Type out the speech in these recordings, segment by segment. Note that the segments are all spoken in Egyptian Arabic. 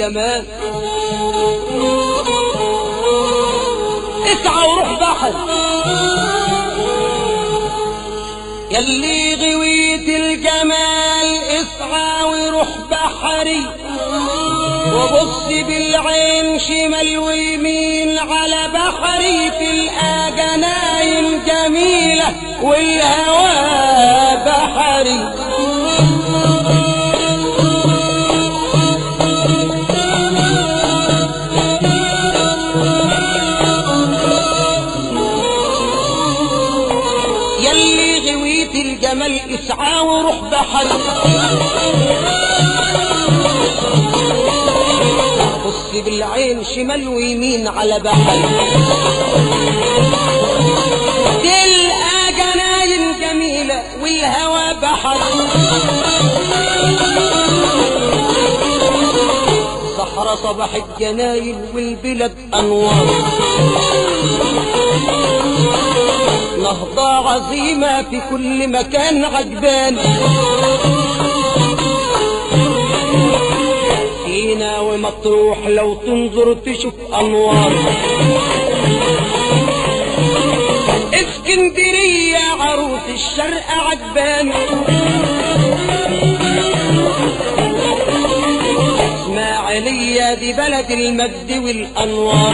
الجمال اسعى وروح بحر يلي غويت الجمال اسعى وروح بحري وبص بالعين شمال ويمين على بحري تلقى جناين جميلة والهوى بحري يلي غويت الجمال اسعى وروح بحري بص بالعين شمال ويمين على بحر تلقى جناين جميلة والهوى بحر صحراء صباح الجناين والبلد أنوار نهضة عظيمة في كل مكان عجبان سينا ومطروح لو تنظر تشوف انوار اسكندرية عروس الشرق عجبان اسماعيلية دي بلد المجد والانوار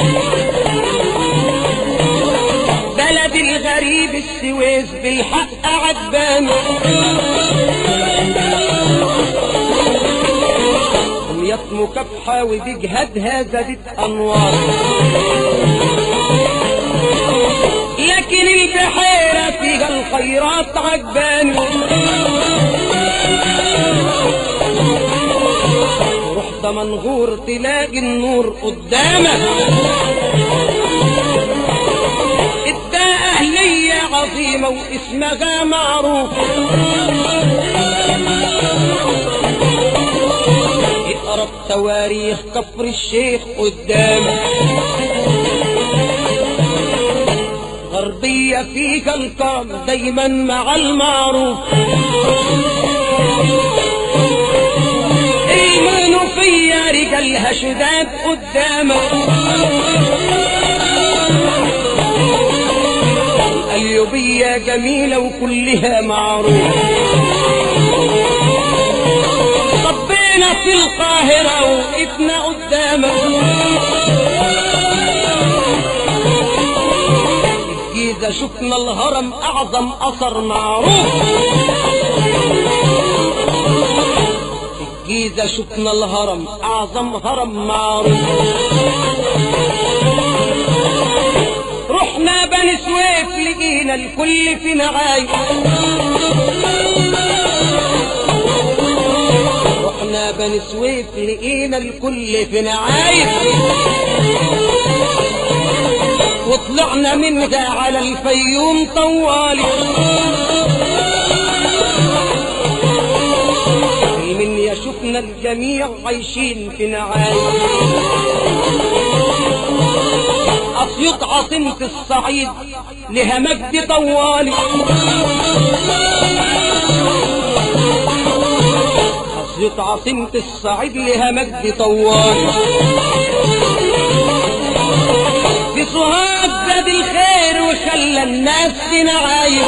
بلد الغريب السويس بالحق عجبان دمياط مكافحة وبجهادها زادت أنوار لكن البحيرة فيها الخيرات عجبان رحت منغور تلاقي النور قدامك ادى أهلية عظيمة واسمها معروف اقرب تواريخ كفر الشيخ قدامك غربية فيك الكرم دايما مع المعروف المنوفية رجالها شداد قدامك اليوبية جميلة وكلها معروف طبينا في القاهرة وقفنا قدامك الجيزة شفنا الهرم أعظم أثر معروف الجيزة شفنا الهرم أعظم هرم معروف رحنا بني سويف لقينا الكل في نعاي رحنا بني سويف لقينا الكل في نعاي وطلعنا منها على الفيوم طوالي من يشوفنا الجميع عايشين في نعاي أسيوط عاصمة الصعيد لها مجد طوالي أسيوط عاصمة الصعيد لها مجد طوالي في سوهاج زاد الخير وخلى الناس في نعايم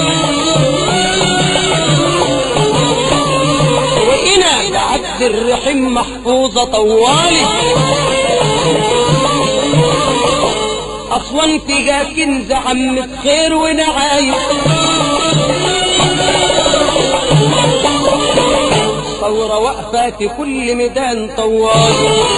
وإنا بعبد الرحيم محفوظة طوالي أسوان فيها كنز عمة خير ونعايم ثورة واقفة في كل ميدان طوال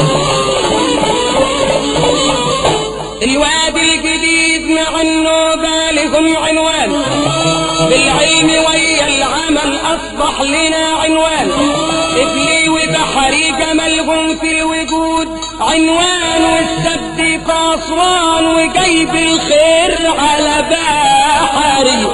الوادي الجديد مع النوبة لهم عنوان بالعلم ويا العمل أصبح لنا عنوان إبلي وبحري جمالهم في الوجود عنوان والسد في أسوان وجايب الخير على بحري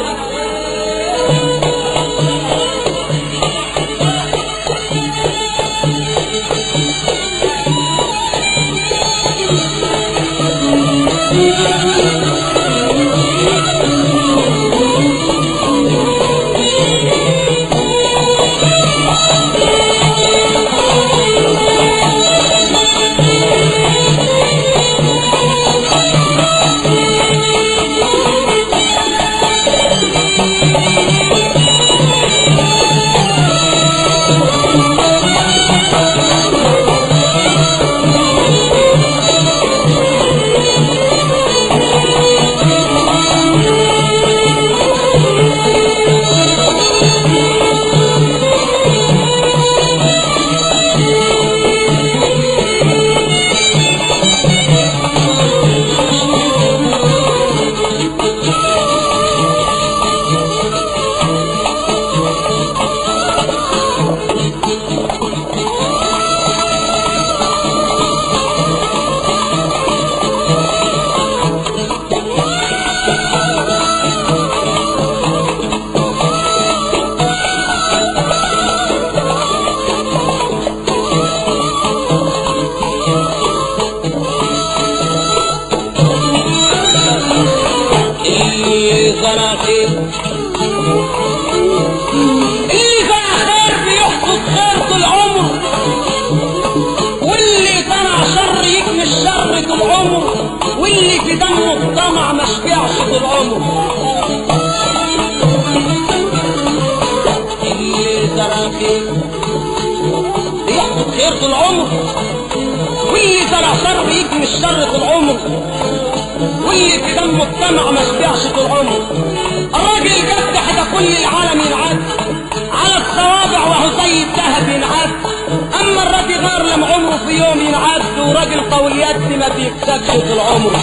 زرع خير اللي زرع خير بيحصد خير طول عمره واللي زرع شر يكمل الشر طول عمره واللي في دمه الطمع ما شبعش طول عمره اللي زرع خير بيحصد خير طول عمره واللي زرع شر يكمل الشر طول عمره واللي في دمه الطمع ما شبعش طول عمره الراجل جدح ده كل العالم ينعد على الصوابع وهو زي الذهب ينعد اما الراجل غار لما عمره في يوم ينعد وراجل طول يد ما بيكسبش طول عمره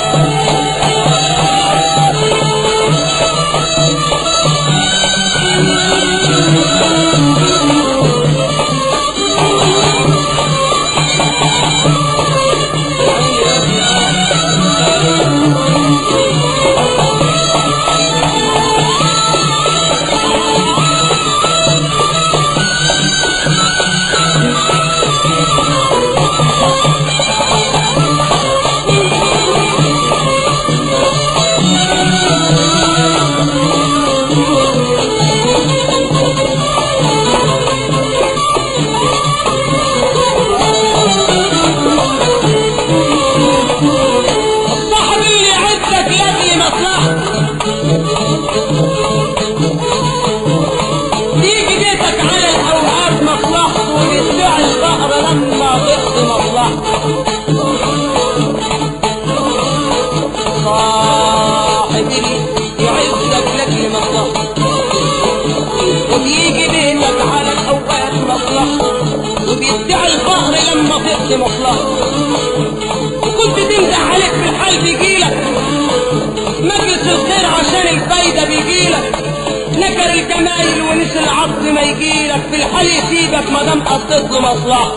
الصاحب اللي عدك يبني مصلحة تيجي بيتك على الأوقات مصلحته ويدفع الظهر لما تقضي مصلحته صاحب اللي يعزك لك مصلحته وبيجي بيتك على الأوقات مصلحته وبيدعي الفقر لما تقضي مصلحته وكنت تمدح عليك في الحال بيجيلك مجلس الخير عشان الفايدة بيجيلك نكر الجمايل ونسي العبد ما يجيلك في الحال يسيبك ما دام قضيت له مصلحة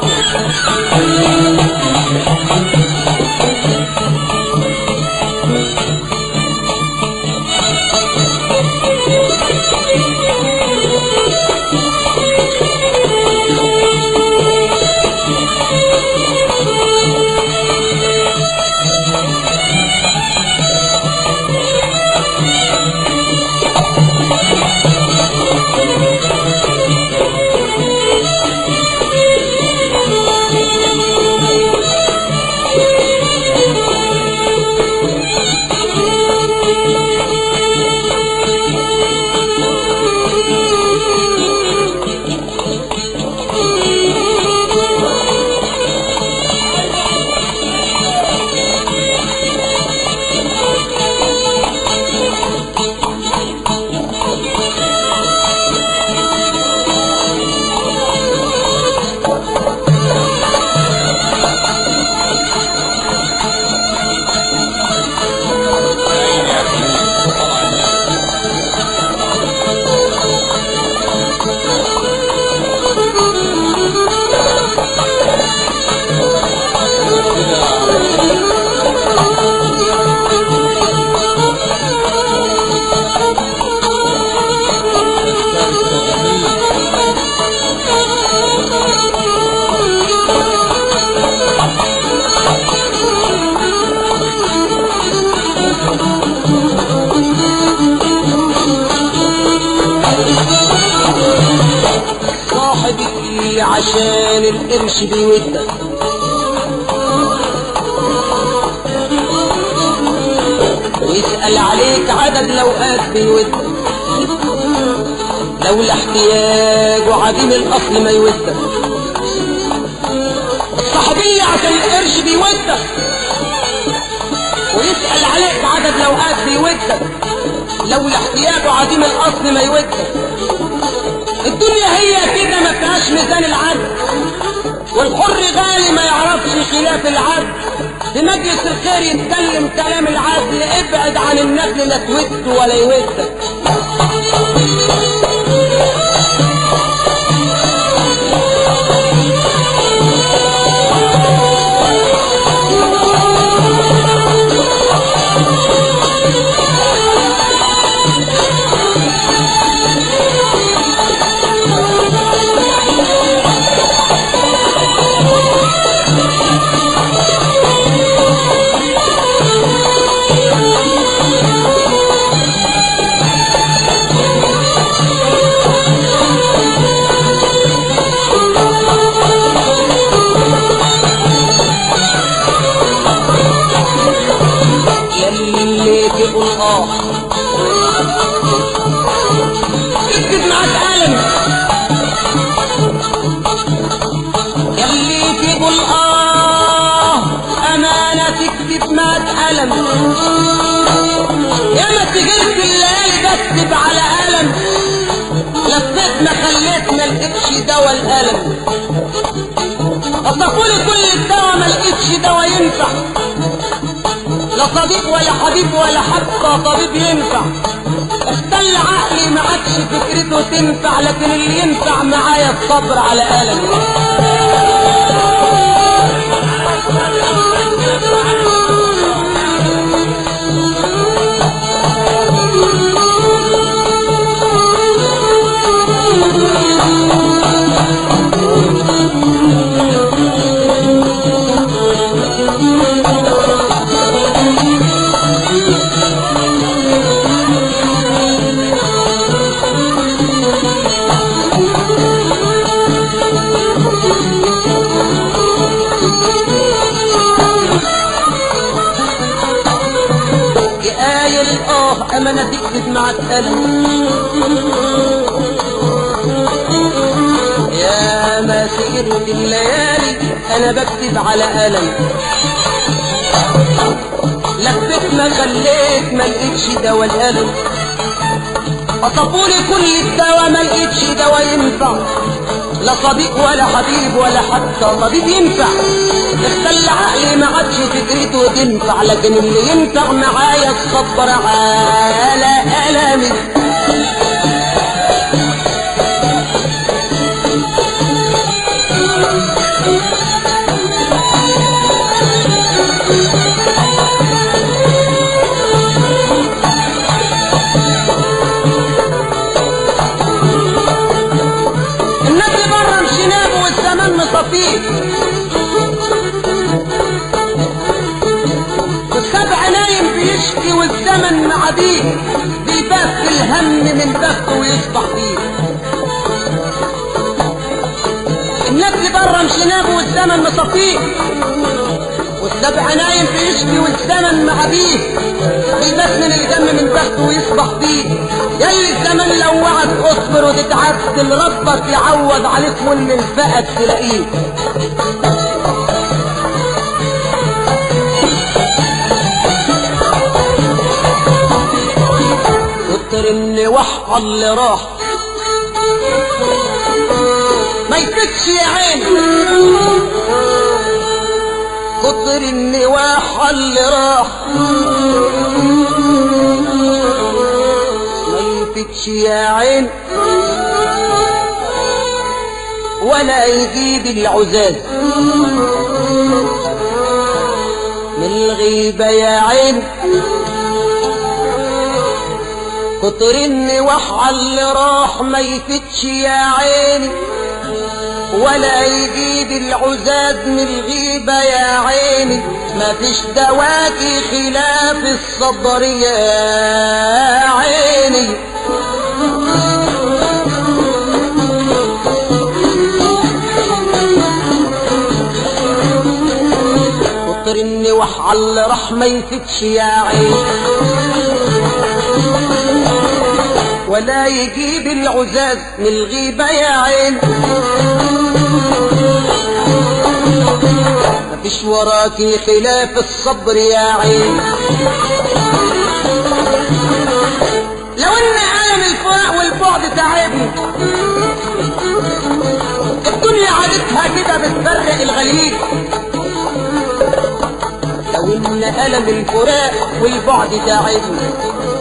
صاحبي عشان القرش بيودك ويسأل عليك عدد لوقات بيودك لو الاحتياج وعديم الأصل ما يودك صاحبي عشان القرش بيودك ويسأل عليك عدد لوقات بيودك لو الاحتياج وعديم الأصل ما يودك الدنيا هي كده ما فيهاش ميزان العدل والحر غالي ما يعرفش خلاف العدل في مجلس الخير يتكلم كلام العدل ابعد عن النخل لا تود ولا يودك دواء الالم وصفوا لي كل الدواء ما لقيتش دواء ينفع لا صديق ولا حبيب ولا حتى طبيب ينفع اختل عقلي ما عادش فكرته تنفع لكن اللي ينفع معايا الصبر على ألمي قايل اه امانة تكتب مع الألم يا ما سهرت الليالي انا بكتب على ألم لفت ما خليت ما لقيتش دوا الألم وصفولي كل الدوا ما لقيتش دوا ينفع لا صديق ولا حبيب ولا حتى طبيب ينفع اختل عقلي ما عادش فكرته تنفع لكن اللي ينفع معايا الصبر على ألمي الناس اللي بره مشيناه والزمان مصفيه والسبع نايم بيشكي والزمن معديه بيبات الهم من بخته ويصبح فيه الناس اللي بره مشيناه والزمن مصفيه والسبع نايم بيشكي والزمن معديه بيبات من الجم من بخته ويصبح فيه يلي الزمن لو وعد اصبر وتتعدل ربك يعوض عليك واللي انفقد تلاقيه كتر اللي وحق اللي راح ما يفكش يا عين كتر النواح اللي راح ما يفكش يا عين ولا يجيب العزاز من الغيبة يا عين كتر النواح اللي راح ما يفتش يا عيني ولا يجيب العزاز من الغيبة يا عيني ما فيش دواكي خلاف الصبر يا عيني كتر النواح اللي راح ما يفتش يا عيني ولا يجيب العزاز من الغيبة يا عين مفيش وراكي خلاف الصبر يا عين لو ان عالم الفراق والبعد تعبني الدنيا عادتها كده بتفرق الغليل لو ان ألم الفراق والبعد تعبني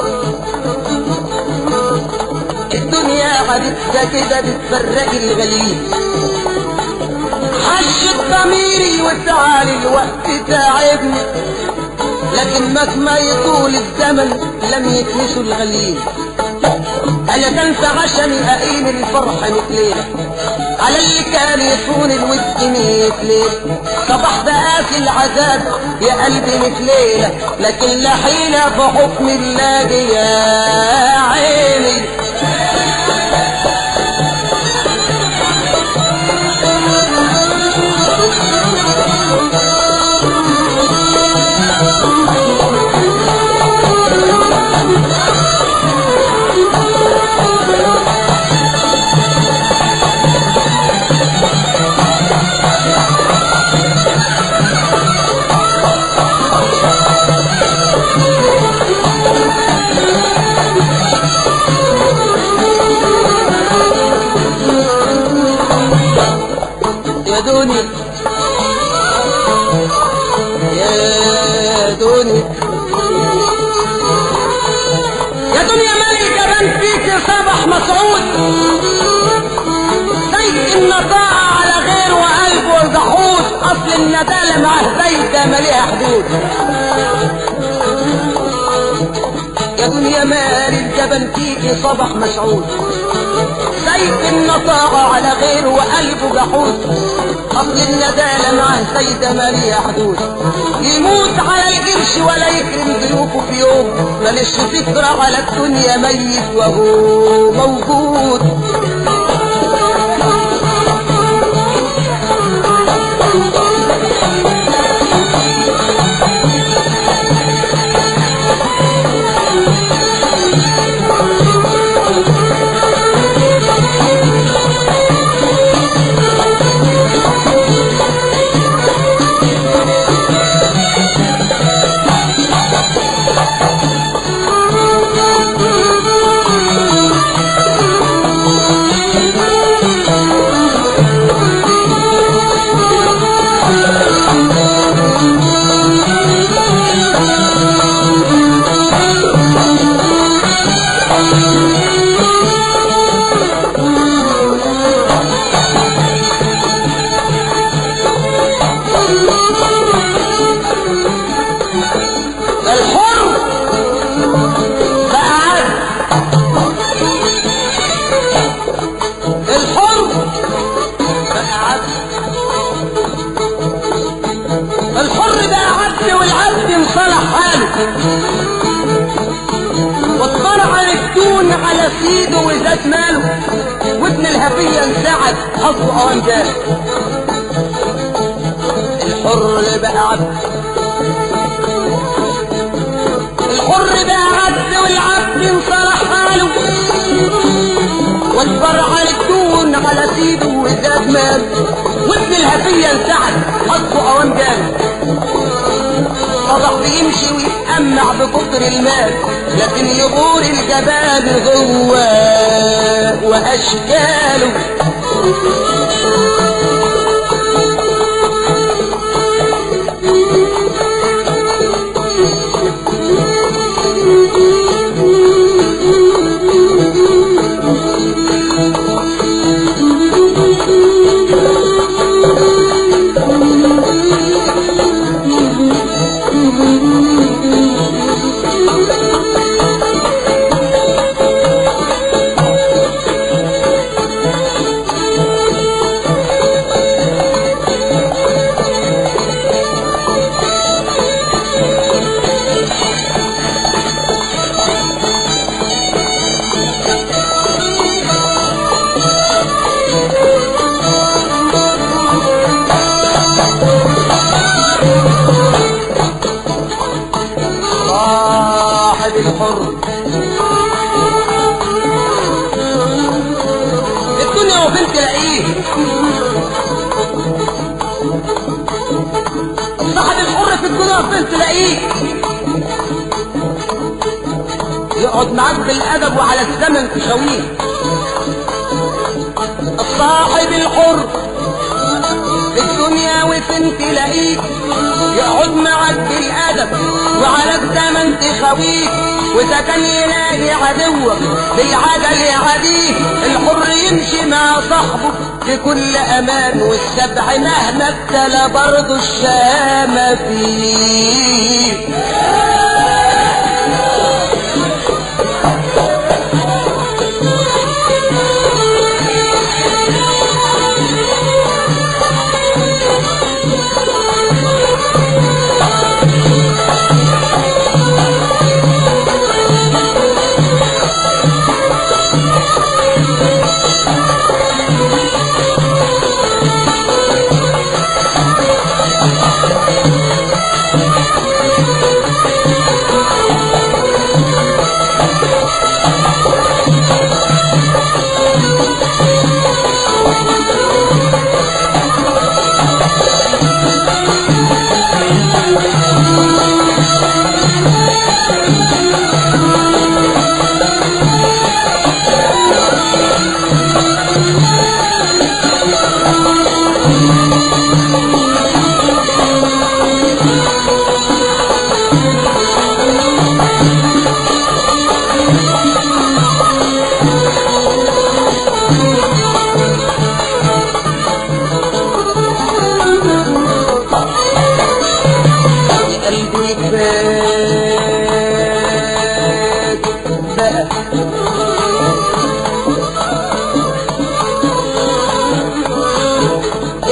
الدنيا عادتها كده بتفرق الغليل حش ضميري وتعالي الوقت تعبني لكن مهما يطول الزمن لم يكنسوا الغليل انا تنسى عشان اقيم الفرح مثلينا على اللي كان يصون الود مثلينا صبح بقاسي العذاب يا قلبي مثلينا لكن لا حيلة في حكم الله يا عيني دنيا يا دنيا يا دنيا مال الجبان فيك صبح مسعود زي النطاعة على غير وقلبه جحود اصل الندالة مع زايدة ماليها حدود يا دنيا مال الجبل فيك صبح مسعود سيف النطاعة على غير وقلبه جحود أصل الندالة معه سيدة مالية حدود يموت على القرش ولا يكرم ضيوفه في يوم مالش فكرة على الدنيا ميت وهو موجود الحر بقى عبد الحر بقى عبد الحر بقى عبد والعبد انصلح حاله واطلع الدون على سيده وزاد ماله وابن الهفية انسعد حظه اوان جاله الحر بقى عبد الحر بقى عبد والعبد انصلح حاله واكبر على الدون على سيده وزاد مال وابن الهفية انسعد حظه اوان جاله صبح بيمشي ويتأمع بكتر المال لكن يغور الجبال جواه واشكاله صاحب الحر الدنيا وفين تلاقيه صاحب الحر في الدنيا وفين تلاقيه يقعد معاك بالادب وعلى الزمن تشاويه الصاحب الحر في الدنيا وفين تلاقيه يقعد معك بالادب وعلى الزمن تخويه واذا كان يلاقي عدوك بالعدل يعديه الحر يمشي مع صاحبه بكل امان والسبع مهما ابتلى برضه الشامة فيه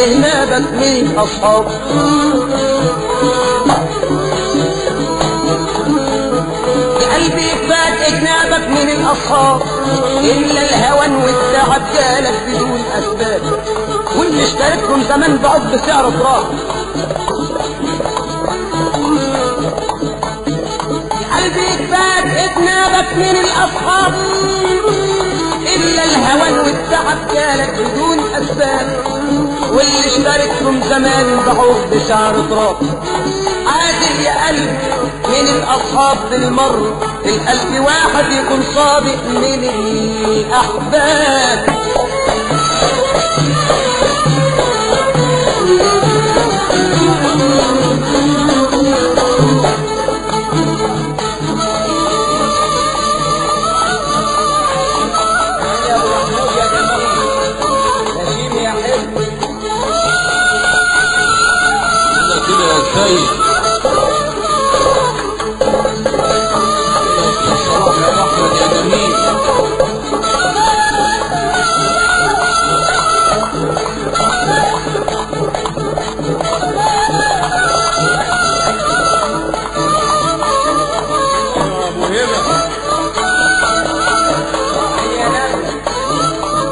جنابك من الأصحاب قلبي فات جنابك من الأصحاب إلا الهوان والتعب جالك بدون أسباب واللي اشتريتهم زمان بعض بسعر تراب قلبي فات جنابك من الأصحاب إلا الهوان والتعب جالك بدون أسباب واللي اشتريتهم زمان بعوض بسعر تراب عادل يا قلب من الأصحاب بالمر القلب واحد يكون صادق من الأحباب يا محمود يا جميل نسيم يا حلو كده كده يا سيد يا صلاح يا احمد يا جميل يا ابو هبه يا نبي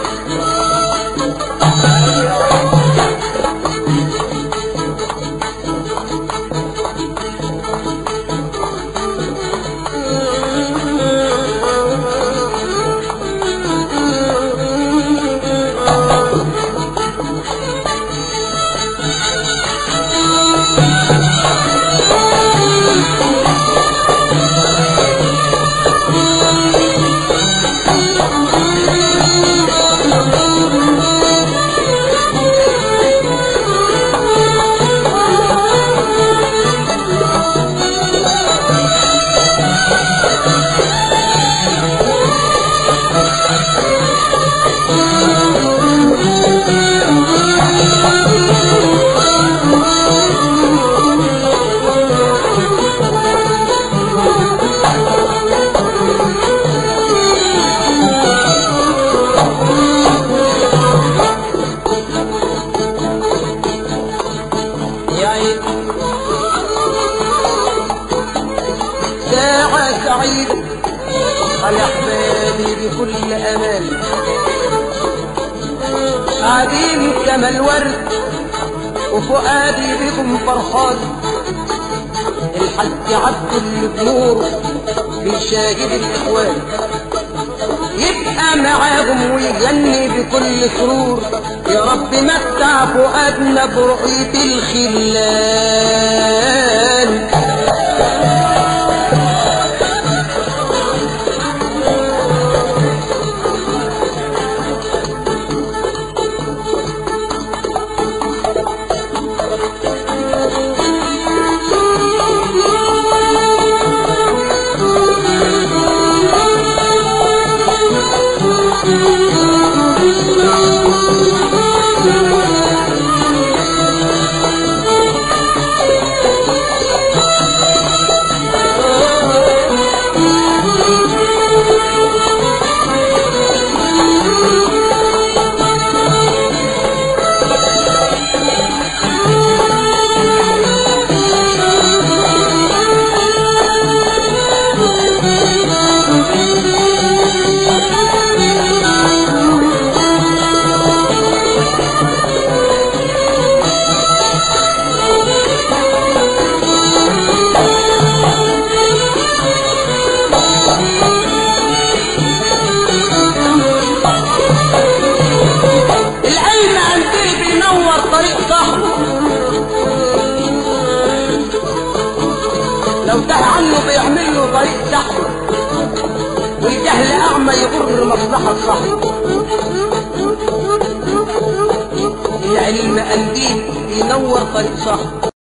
يا عيد ساعة سعيدة على أحبابي بكل أمان قاعدين كما الورد وفؤادي بكم فرحان الحج عبد اللي بنور بيشاهد الإخوان يبقى معاهم ويغني بكل سرور يا رب متع فؤادنا برؤية الخلان العلم عندي بينور طريق صاحبه لو تاه عنه بيعمل له طريق سحبه والجهل أعمى يغر مصلحة صاحبه العلم قنديل بينور طريق صاحبه